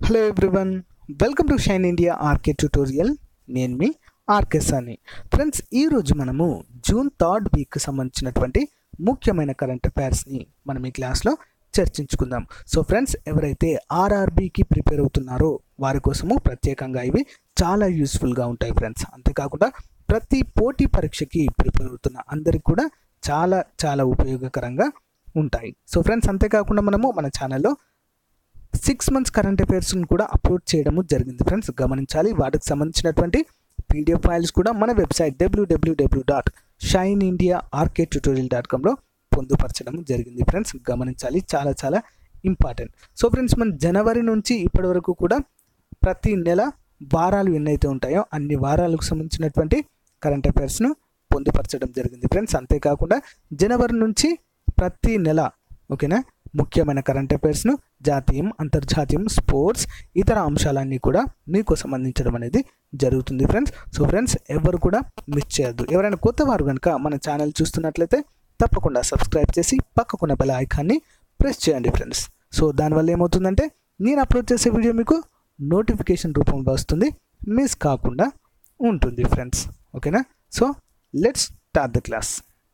hello everyone welcome to shine India RK tutorial నేను మీ RK సాని ఫ్రెండ్స్ ఈరోజు మనము జూన్ థర్డ్ వీక్ సంబంధించినటువంటి ముఖ్యమైన కరెంట్ అఫైర్స్ని మనం ఈ క్లాస్లో చర్చించుకుందాం సో ఫ్రెండ్స్ ఎవరైతే ఆర్ఆర్బీకి ప్రిపేర్ అవుతున్నారో వారి కోసము ప్రత్యేకంగా ఇవి చాలా యూస్ఫుల్గా ఉంటాయి ఫ్రెండ్స్ అంతేకాకుండా ప్రతి పోటీ పరీక్షకి ప్రిపేర్ అవుతున్న అందరికి కూడా చాలా చాలా ఉపయోగకరంగా ఉంటాయి సో ఫ్రెండ్స్ అంతేకాకుండా మనము మన ఛానల్లో సిక్స్ మంత్స్ కరెంట్ అఫైర్స్ని కూడా అప్లోడ్ చేయడము జరిగింది ఫ్రెండ్స్ గమనించాలి వాటికి సంబంధించినటువంటి పీడిఎఫ్ ఫైల్స్ కూడా మన వెబ్సైట్ డబ్ల్యూడబ్ల్యూడబ్ల్యూ dot shine India RK tutorial dot కామ్లో పొందుపరచడం జరిగింది ఫ్రెండ్స్ గమనించాలి చాలా చాలా ఇంపార్టెంట్ సో ఫ్రెండ్స్ మన జనవరి నుంచి ఇప్పటి వరకు కూడా ప్రతి నెల వారాలు ఎన్నైతే ఉంటాయో అన్ని వారాలకు సంబంధించినటువంటి కరెంట్ అఫైర్స్ను పొందుపరచడం జరిగింది ఫ్రెండ్స్ అంతేకాకుండా జనవరి నుంచి ప్రతి నెల ఓకేనా ముఖ్యమైన కరెంట్ అఫైర్స్ను జాతీయం అంతర్జాతీయం స్పోర్ట్స్ ఇతర అంశాలన్నీ కూడా మీకోసం అందించడం అనేది జరుగుతుంది ఫ్రెండ్స్ సో ఫ్రెండ్స్ ఎవరు కూడా మిస్ చేయొద్దు ఎవరైనా కొత్త వారు కనుక మన ఛానల్ చూస్తున్నట్లయితే తప్పకుండా సబ్స్క్రైబ్ చేసి పక్కకున్న బెల్ ఐకాన్ని ప్రెస్ చేయండి ఫ్రెండ్స్ సో దానివల్ల ఏమవుతుందంటే నేను అప్లోడ్ చేసే వీడియో మీకు నోటిఫికేషన్ రూపంలో వస్తుంది మిస్ కాకుండా ఉంటుంది ఫ్రెండ్స్ ఓకేనా so let's start the class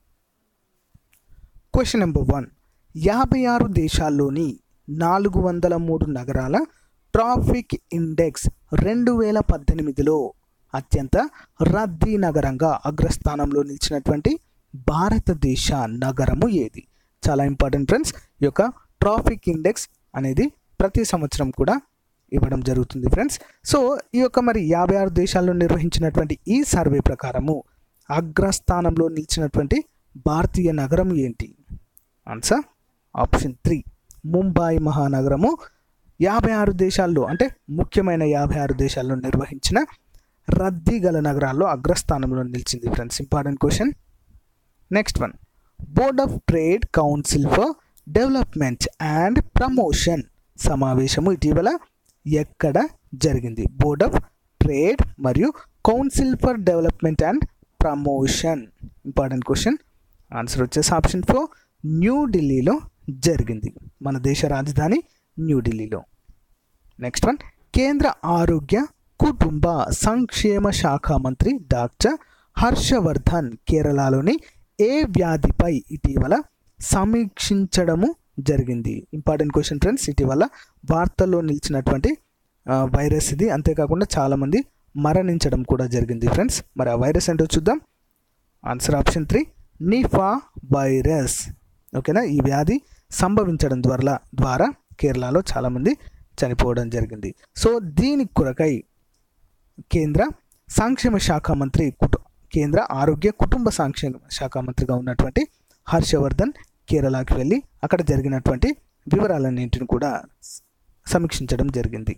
question number one యాభై ఆరు దేశాల్లోని నాలుగు వందల మూడు నగరాల ట్రాఫిక్ ఇండెక్స్ రెండు వేల పద్దెనిమిదిలో అత్యంత రద్దీ నగరంగా అగ్రస్థానంలో నిలిచినటువంటి భారతదేశ నగరము ఏది చాలా ఇంపార్టెంట్ ఫ్రెండ్స్ ఈ యొక్క ట్రాఫిక్ ఇండెక్స్ అనేది ప్రతి సంవత్సరం కూడా ఇవ్వడం జరుగుతుంది ఫ్రెండ్స్ సో ఈ యొక్క మరి యాభై ఆరు దేశాల్లో నిర్వహించినటువంటి ఈ సర్వే ప్రకారము అగ్రస్థానంలో నిలిచినటువంటి భారతీయ నగరం ఏంటి ఆన్సర్ ఆప్షన్ త్రీ ముంబాయి మహానగరము యాభై ఆరు దేశాల్లో అంటే ముఖ్యమైన యాభై ఆరు దేశాల్లో నిర్వహించిన రద్దీ గల నగరాల్లో అగ్రస్థానంలో నిలిచింది friends important question next one board of trade council for development and promotion సమావేశము ఇటీవల ఎక్కడ జరిగింది బోర్డ్ ఆఫ్ ట్రేడ్ మరియు council for development and promotion important question answer వచ్చేసి ఆప్షన్ ఫోర్ న్యూఢిల్లీలో జరిగింది మన దేశ రాజధాని న్యూఢిల్లీలో నెక్స్ట్ వన్ కేంద్ర ఆరోగ్య కుటుంబ సంక్షేమ శాఖ మంత్రి డాక్టర్ హర్షవర్ధన్ కేరళలోని ఏ వ్యాధిపై ఇటీవల సమీక్షించడము జరిగింది ఇంపార్టెంట్ క్వశ్చన్ ఫ్రెండ్స్ ఇటీవల వార్తల్లో నిలిచినటువంటి వైరస్ ఇది అంతేకాకుండా చాలామంది మరణించడం కూడా జరిగింది ఫ్రెండ్స్ మరి ఆ వైరస్ ఏంటో చూద్దాం answer option three Nipah virus ఓకేనా ఈ వ్యాధి సంభవించడం ద్వారా ద్వారా కేరళలో చాలామంది చనిపోవడం జరిగింది సో దీని కొరకై కేంద్ర సంక్షేమ శాఖ మంత్రి కుటు కేంద్ర ఆరోగ్య కుటుంబ సంక్షేమ శాఖ మంత్రిగా ఉన్నటువంటి హర్షవర్ధన్ కేరళకి వెళ్ళి అక్కడ జరిగినటువంటి వివరాలన్నింటిని కూడా సమీక్షించడం జరిగింది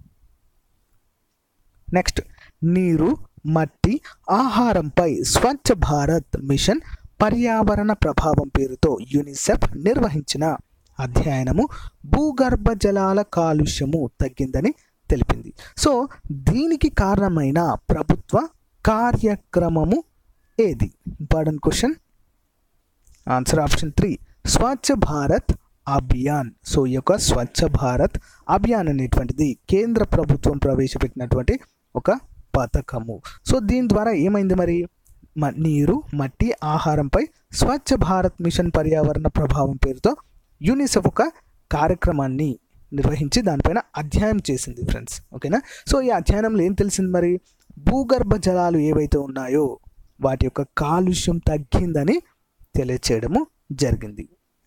నెక్స్ట్ నీరు మట్టి ఆహారంపై స్వచ్ఛ భారత్ మిషన్ పర్యావరణ ప్రభావం పేరుతో యూనిసెఫ్ నిర్వహించిన అధ్యయనము భూగర్భ జలాల కాలుష్యము తగ్గిందని తెలిపింది సో దీనికి కారణమైన ప్రభుత్వ కార్యక్రమము ఏది important question answer option three Swachh Bharat Abhiyan so ఈ యొక్క స్వచ్ఛ భారత్ అభియాన్ అనేటువంటిది కేంద్ర ప్రభుత్వం ప్రవేశపెట్టినటువంటి ఒక పథకము సో దీని ద్వారా ఏమైంది మరి నీరు మట్టి ఆహారంపై స్వచ్ఛ భారత్ మిషన్ పర్యావరణ ప్రభావం పేరుతో యూనిసెఫ్ ఒక కార్యక్రమాన్ని నిర్వహించి దానిపైన అధ్యయనం చేసింది ఫ్రెండ్స్ ఓకేనా సో ఈ అధ్యయనంలో ఏం తెలిసింది మరి భూగర్భ జలాలు ఏవైతే ఉన్నాయో వాటి యొక్క కాలుష్యం తగ్గిందని తెలియచేయడము జరిగింది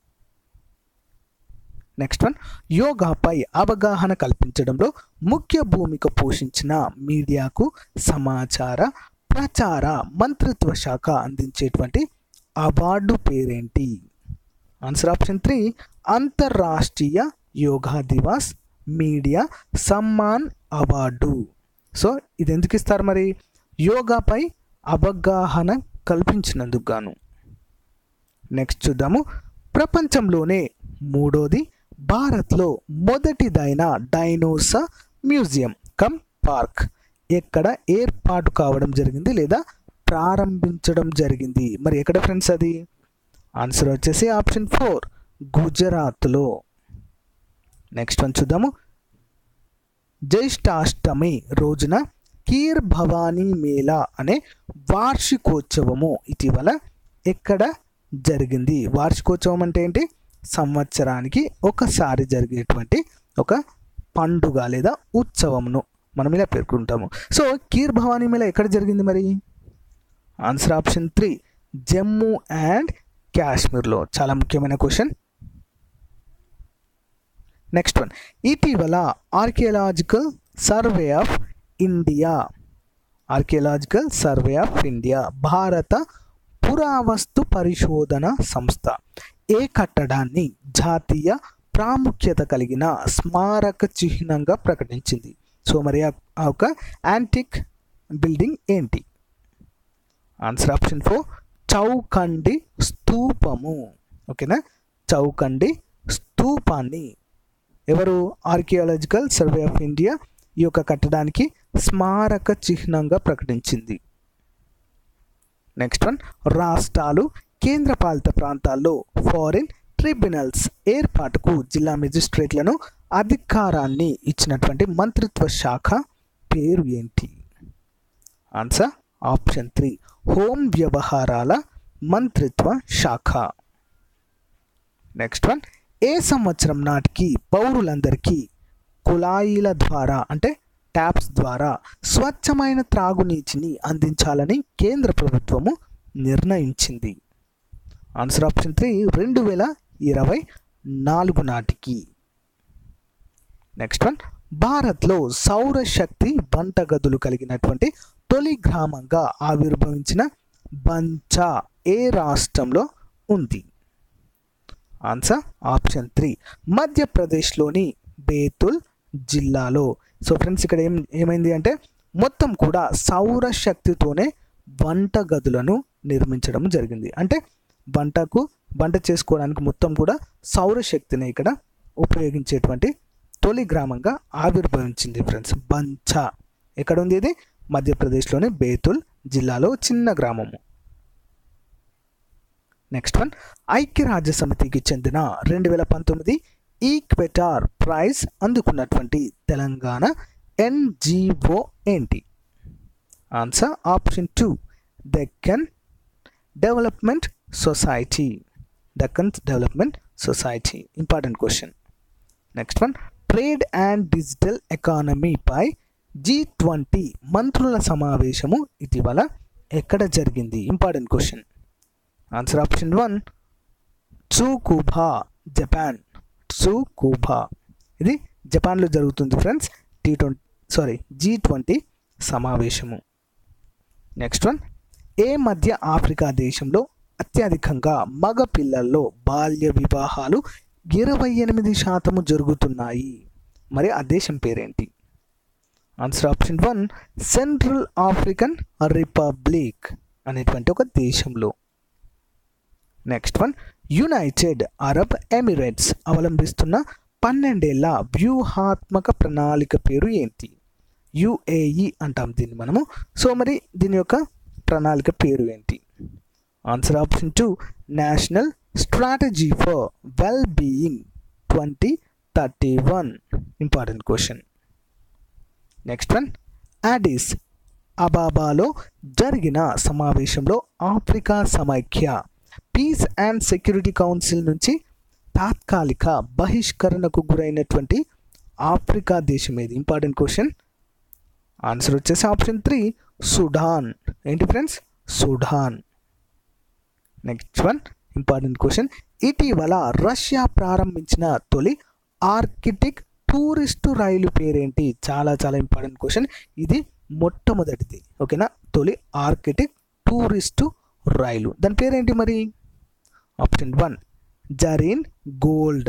నెక్స్ట్ వన్ యోగాపై అవగాహన కల్పించడంలో ముఖ్య భూమిక పోషించిన మీడియాకు సమాచార ప్రచార మంత్రిత్వ శాఖ అందించేటువంటి అవార్డు పేరేంటి answer option three Antarrashtriya Yoga Diwas media Samman award so ఇది ఎందుకు ఇస్తారు మరి యోగాపై అవగాహన కల్పించినందుకు గాను నెక్స్ట్ చూద్దాము ప్రపంచంలోనే మూడోది భారత్లో మొదటిదైన డైనోసా మ్యూజియం కమ్ పార్క్ ఎక్కడ ఏర్పాటు కావడం జరిగింది లేదా ప్రారంభించడం జరిగింది మరి ఎక్కడ ఫ్రెండ్స్ అది ఆన్సర్ వచ్చేసి ఆప్షన్ ఫోర్ గుజరాత్లో నెక్స్ట్ వన్ చూద్దాము జ్యేష్ఠాష్టమి రోజున కీర్ భవానీ మేళా అనే వార్షికోత్సవము ఇటీవల ఎక్కడ జరిగింది వార్షికోత్సవం అంటే ఏంటి సంవత్సరానికి ఒకసారి జరిగేటువంటి ఒక పండుగ లేదా ఉత్సవంను మనం ఇలా పేర్కొంటాము సో కీర్ భవానీ మేళా ఎక్కడ జరిగింది మరి answer option three Jammu and కాశ్మీర్లో చాలా ముఖ్యమైన క్వశ్చన్ నెక్స్ట్ వన్ ఇటీవల archaeological survey of India archaeological survey of India భారత పురావస్తు పరిశోధన సంస్థ ఏ కట్టడాన్ని జాతీయ ప్రాముఖ్యత కలిగిన స్మారక చిహ్నంగా ప్రకటించింది సో మరి ఆ ఆ ఒక యాంటిక్ బిల్డింగ్ ఏంటి ఆన్సర్ ఆప్షన్ ఫోర్ చౌకండి స్తూపము ఓకేనా చౌకండి స్తూపాన్ని ఎవరు ఆర్కియాలజికల్ సర్వే ఆఫ్ ఇండియా ఈ యొక్క కట్టడానికి స్మారక చిహ్నంగా ప్రకటించింది నెక్స్ట్ వన్ రాష్ట్రాలు కేంద్రపాలిత ప్రాంతాల్లో ఫారిన్ ట్రిబ్యునల్స్ ఏర్పాటుకు జిల్లా మెజిస్ట్రేట్లను అధికారాన్ని ఇచ్చినటువంటి మంత్రిత్వ శాఖ పేరు ఏంటి ఆన్సర్ ఆప్షన్ త్రీ హోం వ్యవహారాల మంత్రిత్వ శాఖ నెక్స్ట్ వన్ ఏ సంవత్సరం నాటికి పౌరులందరికీ కుళాయిల ద్వారా అంటే ట్యాప్స్ ద్వారా స్వచ్ఛమైన త్రాగునీటిని అందించాలని కేంద్ర ప్రభుత్వము నిర్ణయించింది ఆన్సర్ ఆప్షన్ త్రీ రెండు వేల ఇరవై నాలుగు నాటికి నెక్స్ట్ వన్ భారత్లో సౌరశక్తి వంటగదులు కలిగినటువంటి తొలి గ్రామంగా ఆవిర్భవించిన బంచా ఏ రాష్ట్రంలో ఉంది ఆన్సర్ ఆప్షన్ త్రీ మధ్యప్రదేశ్లోని బేతుల్ జిల్లాలో సో ఫ్రెండ్స్ ఇక్కడ ఏం ఏమైంది అంటే మొత్తం కూడా సౌర శక్తితోనే వంట గదులను నిర్మించడం జరిగింది అంటే వంటకు వంట చేసుకోవడానికి మొత్తం కూడా సౌరశక్తిని ఇక్కడ ఉపయోగించేటువంటి తొలి గ్రామంగా ఆవిర్భవించింది ఫ్రెండ్స్ బంచా ఎక్కడ ఉంది ఇది మధ్యప్రదేశ్లోని బేతుల్ జిల్లాలో చిన్న గ్రామము నెక్స్ట్ వన్ ఐక్యరాజ్య సమితికి చెందిన రెండు వేల పంతొమ్మిది ఈక్వెటార్ ప్రైజ్ అందుకున్నటువంటి తెలంగాణ ఎన్జిఓ ఏంటి answer option two Deccan development society Deccan development society important question next one trade and digital ఎకానమీపై జీ ట్వంటీ మంత్రుల సమావేశము ఇటీవల ఎక్కడ జరిగింది important question answer option one Tsukuba Japan Tsukuba ఇది జపాన్లో జరుగుతుంది friends T twenty sorry G twenty సమావేశము నెక్స్ట్ వన్ ఏ మధ్య ఆఫ్రికా దేశంలో అత్యధికంగా మగ పిల్లల్లో బాల్య వివాహాలు ఇరవై ఎనిమిది శాతము జరుగుతున్నాయి మరి ఆ దేశం పేరేంటి answer option one central African republic అనేటువంటి ఒక దేశంలో next one United Arab Emirates అవలంబిస్తున్న పన్నెండేళ్ల వ్యూహాత్మక ప్రణాళిక పేరు ఏంటి యుఏఈ అంటాం దీన్ని మనము సో మరి దీని యొక్క ప్రణాళిక పేరు ఏంటి answer option two national strategy for well being twenty thirty one important question next one Addis అబాబాలో జరిగిన సమావేశంలో ఆఫ్రికా సమైక్య పీస్ అండ్ సెక్యూరిటీ కౌన్సిల్ నుంచి తాత్కాలిక బహిష్కరణకు గురైనటువంటి ఆఫ్రికా దేశం ఏది ఇంపార్టెంట్ క్వశ్చన్ ఆన్సర్ వచ్చేసి ఆప్షన్ త్రీ సుడాన్ ఏంటి friends Sudan next one important question ఇటీవల రష్యా ప్రారంభించిన తొలి ఆర్కిటిక్ టూరిస్టు రైలు పేరేంటి చాలా చాలా ఇంపార్టెంట్ క్వశ్చన్ ఇది మొట్టమొదటిది ఓకేనా తొలి ఆర్కిటిక్ టూరిస్టు రైలు దాని పేరేంటి మరి ఆప్షన్ వన్ జరీన్ గోల్డ్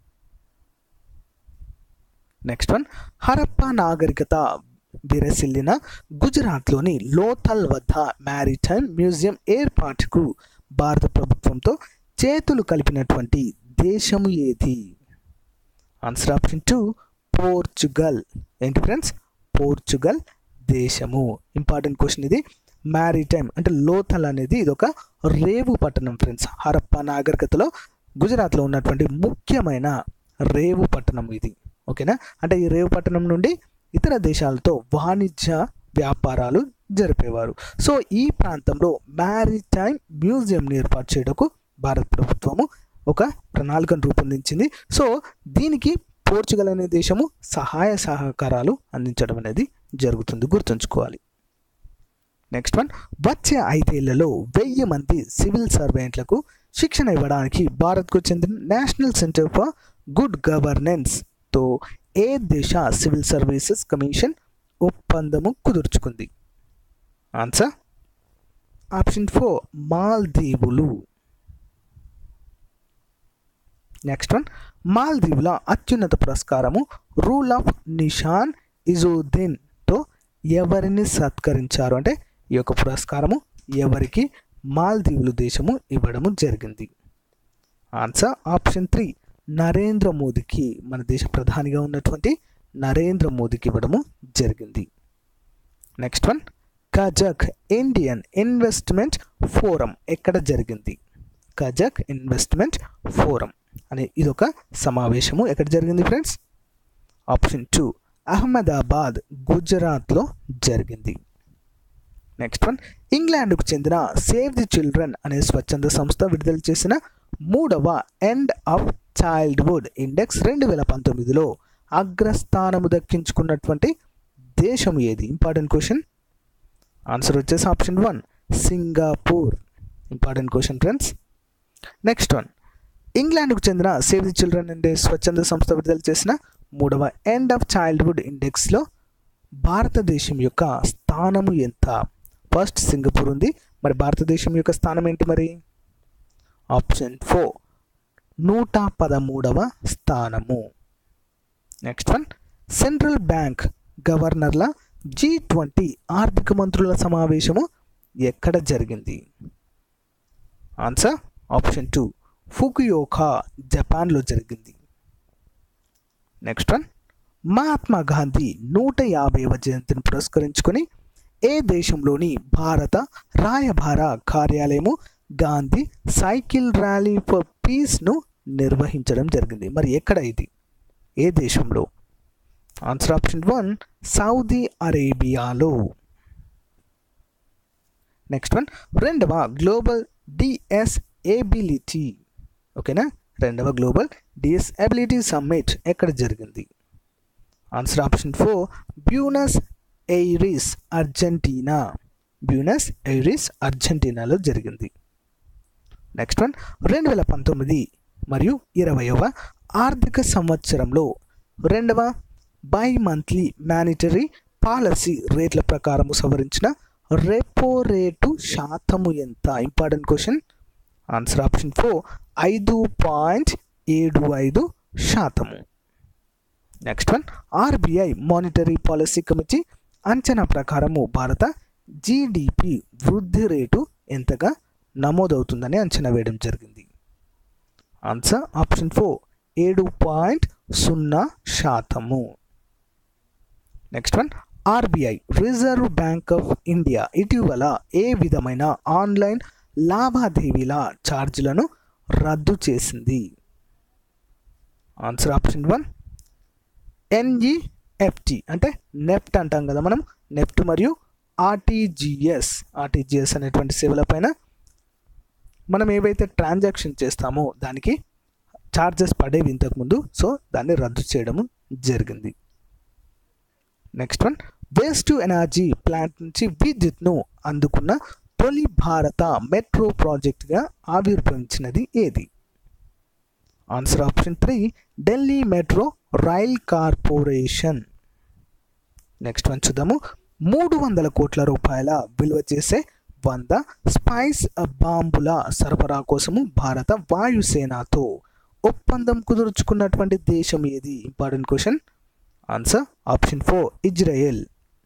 నెక్స్ట్ వన్ హరప్పా నాగరికత విరసిల్లిన గుజరాత్లోని లోథల్ వద్ద మ్యారిటైమ్ మ్యూజియం ఏర్పాటుకు భారత ప్రభుత్వంతో చేతులు కలిపినటువంటి దేశము ఏది ఆన్సర్ ఆప్షన్ టూ పోర్చుగల్ ఏంటి ఫ్రెండ్స్ పోర్చుగల్ దేశము ఇంపార్టెంట్ క్వశ్చన్ ఇది మ్యారిటైమ్ అంటే లోథల్ అనేది ఇది ఒక రేవు పట్టణం ఫ్రెండ్స్ హరప్పా నాగరికతలో గుజరాత్లో ఉన్నటువంటి ముఖ్యమైన రేవు పట్టణం ఇది ఓకేనా అంటే ఈ రేవు పట్టణం నుండి ఇతర దేశాలతో వాణిజ్య వ్యాపారాలు జరిపేవారు సో ఈ ప్రాంతంలో మ్యారిటైమ్ మ్యూజియంని ఏర్పాటు చేయడానికి భారత ప్రభుత్వము ఒక ప్రణాళికను రూపొందించింది సో దీనికి పోర్చుగల్ అనే దేశము సహాయ సహకారాలు అందించడం అనేది జరుగుతుంది గుర్తుంచుకోవాలి నెక్స్ట్ వన్ వచ్చే ఐదేళ్లలో వెయ్యి మంది సివిల్ సర్వెంట్లకు శిక్షణ ఇవ్వడానికి భారత్కు చెందిన నేషనల్ సెంటర్ ఫర్ గుడ్ గవర్నెన్స్తో ఏ దేశ సివిల్ సర్వీసెస్ కమిషన్ ఒప్పందము కుదుర్చుకుంది ఆన్సర్ ఆప్షన్ ఫోర్ మాల్దీవులు నెక్స్ట్ వన్ మాల్దీవుల అత్యున్నత పురస్కారము రూల్ ఆఫ్ నిషాన్ ఇజుద్దీన్తో ఎవరిని సత్కరించారు అంటే ఈ యొక్క పురస్కారము ఎవరికి మాల్దీవులు దేశము ఇవ్వడము జరిగింది ఆన్సర్ ఆప్షన్ త్రీ నరేంద్ర మోదీకి మన దేశ ప్రధానిగా ఉన్నటువంటి నరేంద్ర మోదీకి ఇవ్వడము జరిగింది next one Kazakh Indian investment forum ఎక్కడ జరిగింది కజక్ ఇన్వెస్ట్మెంట్ ఫోరం అనే ఇదొక సమావేశము ఎక్కడ జరిగింది ఫ్రెండ్స్ ఆప్షన్ టూ అహ్మదాబాద్ గుజరాత్లో జరిగింది నెక్స్ట్ వన్ ఇంగ్లాండ్కు చెందిన సేవ్ ది చిల్డ్రన్ అనే స్వచ్ఛంద సంస్థ విడుదల చేసిన మూడవ ఎండ్ ఆఫ్ చైల్డ్హుడ్ ఇండెక్స్ రెండు వేల పంతొమ్మిదిలో అగ్రస్థానము దక్కించుకున్నటువంటి దేశం ఏది ఇంపార్టెంట్ క్వశ్చన్ ఆన్సర్ వచ్చేసి option one Singapore important question friends next one ఇంగ్లాండ్కు చెందిన సేవ్ ది చిల్డ్రన్ అనే స్వచ్ఛంద సంస్థ విడుదల చేసిన మూడవ ఎండ్ ఆఫ్ చైల్డ్హుడ్ ఇండెక్స్లో భారతదేశం యొక్క స్థానము ఎంత ఫస్ట్ సింగపూర్ ఉంది మరి భారతదేశం యొక్క స్థానం ఏంటి మరి ఆప్షన్ ఫోర్ నూట పదమూడవ స్థానము నెక్స్ట్ వన్ సెంట్రల్ బ్యాంక్ గవర్నర్ల జీ ట్వంటీ ఆర్థిక మంత్రుల సమావేశము ఎక్కడ జరిగింది ఆన్సర్ ఆప్షన్ టూ ఫుకుయోకా జపాన్లో జరిగింది నెక్స్ట్ వన్ మహాత్మా గాంధీ నూట యాభైవ జయంతిని పురస్కరించుకొని ఏ దేశంలోని భారత రాయభార కార్యాలయము గాంధీ సైకిల్ ర్యాలీ ఫర్ పీస్ను నిర్వహించడం జరిగింది మరి ఎక్కడ ఇది ఏ దేశంలో ఆన్సర్ ఆప్షన్ వన్ సౌదీ అరేబియాలో నెక్స్ట్ వన్ రెండవ గ్లోబల్ డిఎస్ఏబిలిటీ ఓకేనా రెండవ గ్లోబల్ డిఎస్ఎబిలిటీ సమ్మిట్ ఎక్కడ జరిగింది answer option four Buenos Aires Argentina Buenos Aires అర్జెంటీనాలో జరిగింది నెక్స్ట్ వన్ రెండు వేల పంతొమ్మిది మరియు ఇరవైవ ఆర్థిక సంవత్సరంలో రెండవ బై మంత్లీ మానిటరీ పాలసీ రేట్ల ప్రకారము సవరించిన రెపో రేటు శాతము ఎంత important question answer option four ఐదు పాయింట్ ఏడు ఐదు శాతము next one RBI monetary policy committee అంచనా ప్రకారము భారత జీడిపి వృద్ధి రేటు ఎంతగా నమోదవుతుందని అంచనా వేయడం జరిగింది ఆన్సర్ ఆప్షన్ ఫోర్ ఏడు పాయింట్ సున్నా శాతము next one RBI reserve bank of India ఇటీవల ఏ విధమైన ఆన్లైన్ లావాదేవీల ఛార్జీలను రద్దు చేసింది ఆన్సర్ ఆప్షన్ వన్ ఎన్ఈఎఫ్టి అంటే నెఫ్ట్ అంటాం కదా మనం నెఫ్ట్ మరియు ఆర్టీజీఎస్ ఆర్టీజీఎస్ అనేటువంటి సేవలపైన మనం ఏవైతే ట్రాన్సాక్షన్ చేస్తామో దానికి ఛార్జెస్ పడేవి ఇంతకుముందు సో దాన్ని రద్దు చేయడము జరిగింది next one waste to energy plant నుంచి విద్యుత్ను అందుకున్న తొలి భారత మెట్రో ప్రాజెక్ట్గా ఆవిర్భవించినది ఏది answer option three Delhi metro rail corporation next one చూద్దాము మూడు వందల కోట్ల రూపాయల విలువ చేసే వంద స్పైస్ బాంబుల సరఫరా కోసము భారత వాయుసేనతో ఒప్పందం కుదుర్చుకున్నటువంటి దేశం ఏది important question answer option four Israel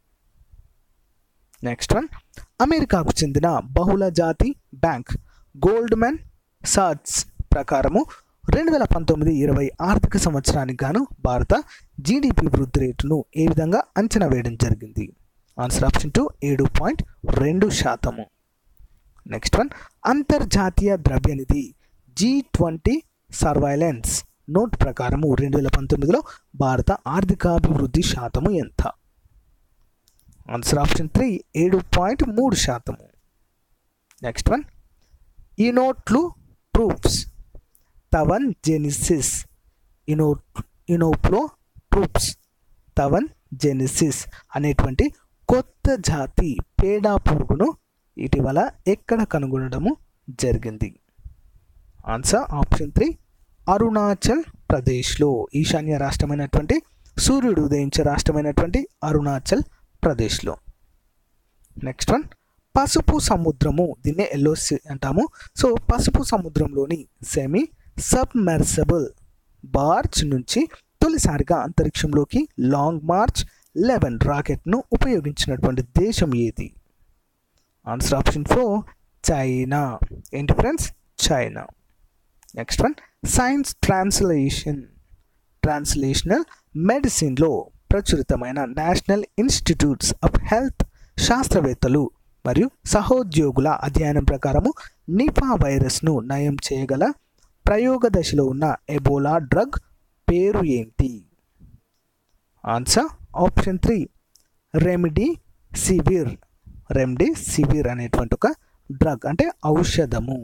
next one అమెరికాకు చెందిన బహుళ జాతి బ్యాంక్ గోల్డ్మెన్ సాట్స్ ప్రకారము రెండు వేల పంతొమ్మిది ఇరవై ఆర్థిక సంవత్సరానికి గాను భారత జీడిపి వృద్ధి రేటును ఏ విధంగా అంచనా వేయడం జరిగింది ఆన్సర్ ఆప్షన్ టూ ఏడు పాయింట్ రెండు శాతము నెక్స్ట్ వన్ అంతర్జాతీయ ద్రవ్యనిధి జీ ట్వంటీ సర్వైలెన్స్ నోట్ ప్రకారము రెండు వేల పంతొమ్మిదిలో భారత ఆర్థికాభివృద్ధి శాతము ఎంత ఆన్సర్ ఆప్షన్ త్రీ ఏడు పాయింట్ మూడు శాతము నెక్స్ట్ వన్ ఈ నోట్లు ట్రూప్స్ తవన్ జెనిసిస్ ఇనో ఇనోప్లో ట్రూప్స్ తవన్ జెనిసిస్ అనేటువంటి కొత్త జాతి పేడా పురుగును ఇటీవల ఎక్కడ కనుగొనడము జరిగింది ఆన్సర్ ఆప్షన్ త్రీ అరుణాచల్ ప్రదేశ్లో ఈశాన్య రాష్ట్రమైనటువంటి సూర్యుడు ఉదయించే రాష్ట్రమైనటువంటి అరుణాచల్ ప్రదేశ్లో నెక్స్ట్ వన్ పసుపు సముద్రము దీన్నే ఎల్ఓసి అంటాము సో పసుపు సముద్రంలోని సెమీ సబ్మెర్సబుల్ బార్చ్ నుంచి తొలిసారిగా అంతరిక్షంలోకి లాంగ్ మార్చ్ లెవెన్ రాకెట్ను ఉపయోగించినటువంటి దేశం ఏది ఆన్సర్ ఆప్షన్ ఫోర్ చైనా ఏంటి friends China next one science translation translational మెడిసిన్లో ప్రచురితమైన నేషనల్ ఇన్స్టిట్యూట్స్ ఆఫ్ హెల్త్ శాస్త్రవేత్తలు మరియు సహోద్యోగుల అధ్యయనం ప్రకారము నిపా వైరస్ను నయం చేయగల ప్రయోగ దశలో ఉన్న ఎబోలా డ్రగ్ పేరు ఏంటి answer option three remdesivir remdesivir అనేటువంటి ఒక డ్రగ్ అంటే ఔషధము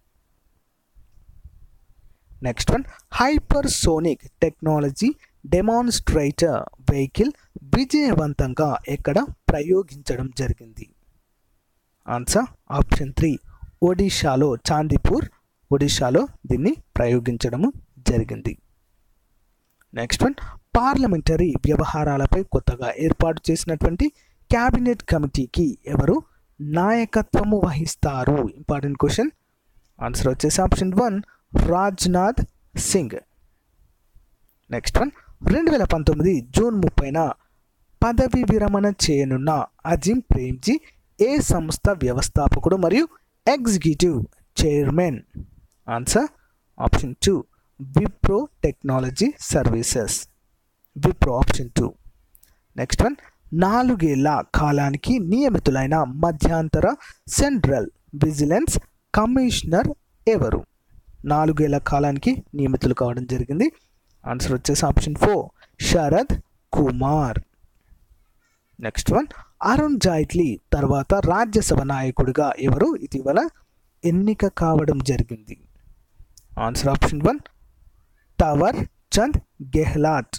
next one hypersonic technology demonstrator vehicle విజయవంతంగా ఎక్కడ ప్రయోగించడం జరిగింది ఆన్సర్ ఆప్షన్ త్రీ ఒడిషాలో చాందీపూర్ ఒడిషాలో దీన్ని ప్రయోగించడము జరిగింది నెక్స్ట్ వన్ పార్లమెంటరీ వ్యవహారాలపై కొత్తగా ఏర్పాటు చేసినటువంటి క్యాబినెట్ కమిటీకి ఎవరు నాయకత్వము వహిస్తారు ఇంపార్టెంట్ క్వశ్చన్ ఆన్సర్ వచ్చేసి option one Rajnath Singh next one రెండు వేల పంతొమ్మిది జూన్ ముప్పైన పదవి విరమణ చేయనున్న అజిమ్ ప్రేమ్జీ ఏ సంస్థ వ్యవస్థాపకుడు మరియు executive chairman answer option two Wipro technology services Wipro option two next one నాలుగేళ్ల కాలానికి నియమితులైన మధ్యాంతర సెంట్రల్ విజిలెన్స్ కమిషనర్ ఎవరు నాలుగేళ్ల కాలానికి నియమితులు కావడం జరిగింది ఆన్సర్ వచ్చేసి option four Sharad Kumar next one Arun Jaitley తర్వాత రాజ్యసభ నాయకుడిగా ఎవరు ఇటీవల ఎన్నిక కావడం జరిగింది answer option one Thawar Chand Gehlot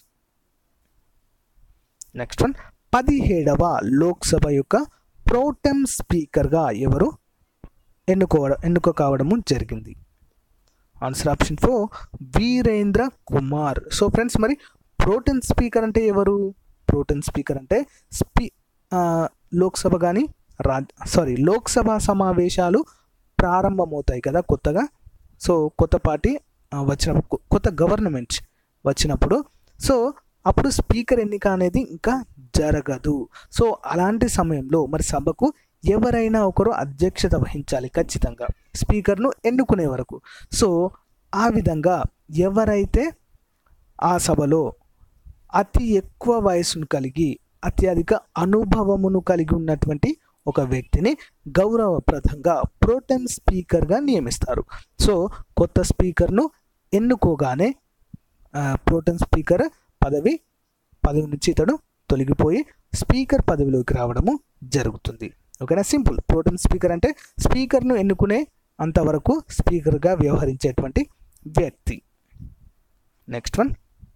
next one పదిహేడవ లోక్సభ యొక్క ప్రోటెమ్ స్పీకర్గా ఎవరు ఎన్నుకోవడం ఎన్నుక కావడము జరిగింది answer option four Virendra Kumar so friends మరి ప్రోటెన్ స్పీకర్ అంటే ఎవరు ప్రోటెన్ స్పీకర్ అంటే స్పీ ఆ, లోక్సభ కానీ రాజ్ సారీ లోక్సభ సమావేశాలు ప్రారంభమవుతాయి కదా కొత్తగా సో కొత్త పార్టీ ఆ, వచ్చినప్పుడు కొ- కొత్త గవర్నమెంట్ వచ్చినప్పుడు సో అప్పుడు స్పీకర్ ఎన్నిక అనేది ఇంకా జరగదు సో అలాంటి సమయంలో మరి సభకు ఎవరైనా ఒకరు అధ్యక్షత వహించాలి ఖచ్చితంగా స్పీకర్ను ఎన్నుకునే వరకు సో ఆ విధంగా ఎవరైతే ఆ సభలో అతి ఎక్కువ వయసును కలిగి అత్యధిక అనుభవమును కలిగి ఉన్నటువంటి ఒక వ్యక్తిని గౌరవప్రదంగా ప్రోటెం స్పీకర్గా నియమిస్తారు సో కొత్త స్పీకర్ను ఎన్నుకోగానే ప్రోటెం స్పీకర్ పదవి పదవి నుంచి ఇతడు తొలగిపోయి స్పీకర్ పదవిలోకి రావడము జరుగుతుంది ఓకేనా సింపుల్ ప్రోటెం స్పీకర్ అంటే స్పీకర్ను ఎన్నుకునే అంతవరకు స్పీకర్గా వ్యవహరించేటువంటి వ్యక్తి నెక్స్ట్ వన్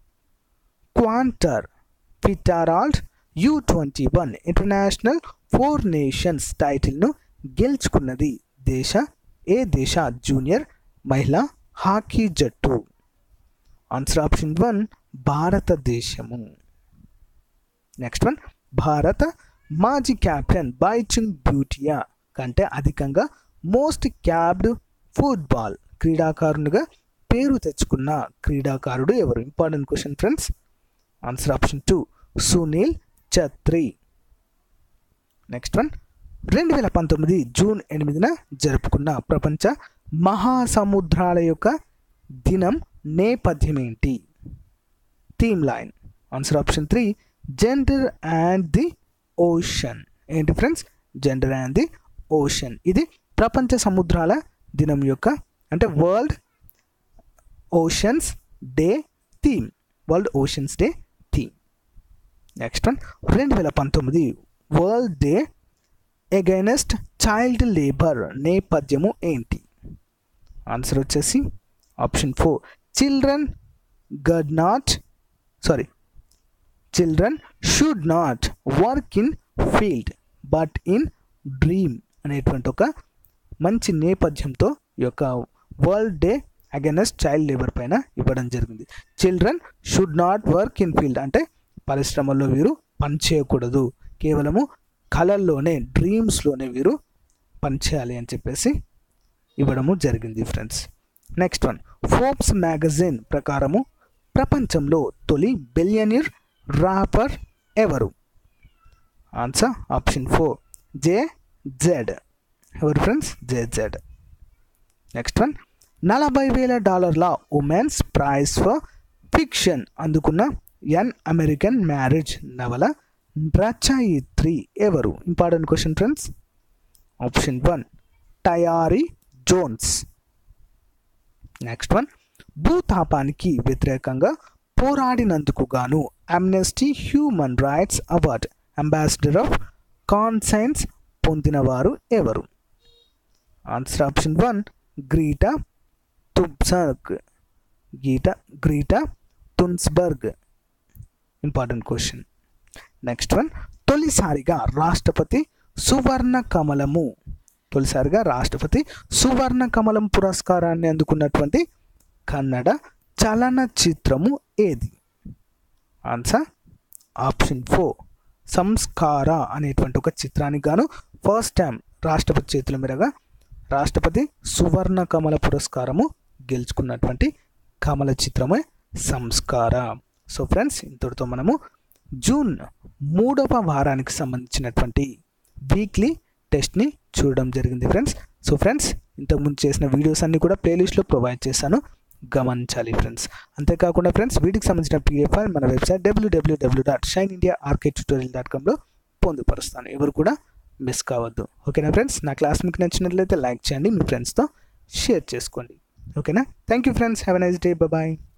క్వాంటర్ ఫిటారాల్డ్ U twenty one international four nations టైటిల్ను గెలుచుకున్నది దేశ ఏ దేశ జూనియర్ మహిళా హాకీ జట్టు ఆన్సర్ ఆప్షన్ వన్ భారతదేశము నెక్స్ట్ వన్ భారత మాజీ కెప్టెన్ బైచుంగ్ బ్యూటియా కంటే అధికంగా మోస్ట్ క్యాబ్డ్ ఫుట్బాల్ క్రీడాకారునిగా పేరు తెచ్చుకున్న క్రీడాకారుడు ఎవరు important question friends answer option two Sunil Chhetri next one రెండు వేల పంతొమ్మిది జూన్ ఎనిమిదిన జరుపుకున్న ప్రపంచ మహాసముద్రాల యొక్క దినం నేపథ్యం ఏంటి theme line answer option three gender and the ocean ఏంటి friends gender and the ocean ఇది ప్రపంచ సముద్రాల దినం యొక్క అంటే world oceans day theme world oceans day theme next one రెండు వేల పంతొమ్మిది world day against child labour నేపథ్యము ఏంటి ఆన్సర్ వచ్చేసి option four children good not sorry children should not work in field but in dream అనేటువంటి ఒక మంచి నేపథ్యంతో ఈ యొక్క world day against child labour పైన ఇవ్వడం జరిగింది children should not work in field అంటే పరిశ్రమల్లో వీరు పనిచేయకూడదు కేవలము కళల్లోనే డ్రీమ్స్లోనే వీరు పనిచేయాలి అని చెప్పేసి ఇవ్వడము జరిగింది friends next one Forbes magazine ప్రకారము ప్రపంచంలో తొలి బిలియనీర్ రాపర్ ఎవరు answer option four Jay Z ఎవరు friends Jay Z next one నలభై వేల డాలర్ల ఉమెన్స్ ప్రైజ్ ఫర్ ఫిక్షన్ అందుకున్న ఎన్ అమెరికన్ మ్యారేజ్ నవల రచయిత్రి ఎవరు important question friends option one Tayari Jones next one భూతాపానికి వ్యతిరేకంగా పోరాడినందుకు గాను amnesty human rights award ambassador of conscience పొందినవారు ఎవరు answer option one Greta Thunberg Greta Greta Thunberg important question next one తొలిసారిగా రాష్ట్రపతి సువర్ణ కమలము తొలిసారిగా రాష్ట్రపతి సువర్ణ కమలం పురస్కారాన్ని అందుకున్నటువంటి కన్నడ చలనచిత్రము ఏది ఆన్సర్ ఆప్షన్ ఫోర్ సంస్కార అనేటువంటి ఒక చిత్రానికి గాను ఫస్ట్ టైం రాష్ట్రపతి చేతుల మీదుగా రాష్ట్రపతి సువర్ణ కమల పురస్కారము గెలుచుకున్నటువంటి కమల చిత్రమే సంస్కార సో ఫ్రెండ్స్ ఇంతటితో మనము జూన్ మూడవ వారానికి సంబంధించినటువంటి వీక్లీ టెస్ట్ని చూడడం జరిగింది ఫ్రెండ్స్ సో ఫ్రెండ్స్ ఇంతకుముందు చేసిన వీడియోస్ అన్ని కూడా ప్లేలిస్ట్లో ప్రొవైడ్ చేశాను గమనించాలి ఫ్రెండ్స్ అంతేకాకుండా ఫ్రెండ్స్ వీటికి సంబంధించిన పీడిఎఫ్ ఫైల్ మన వెబ్సైట్ డబ్ల్యూడబ్ల్యూడబ్ల్యూ dot shine India RK tutorial dot కామ్లో పొందుపరుస్తాను ఎవరు కూడా మిస్ కావద్దు ఓకేనా ఫ్రెండ్స్ నా క్లాస్ మీకు నచ్చినట్లయితే లైక్ చేయండి మీ ఫ్రెండ్స్తో షేర్ చేసుకోండి ఓకేనా thank you friends have a nice day bye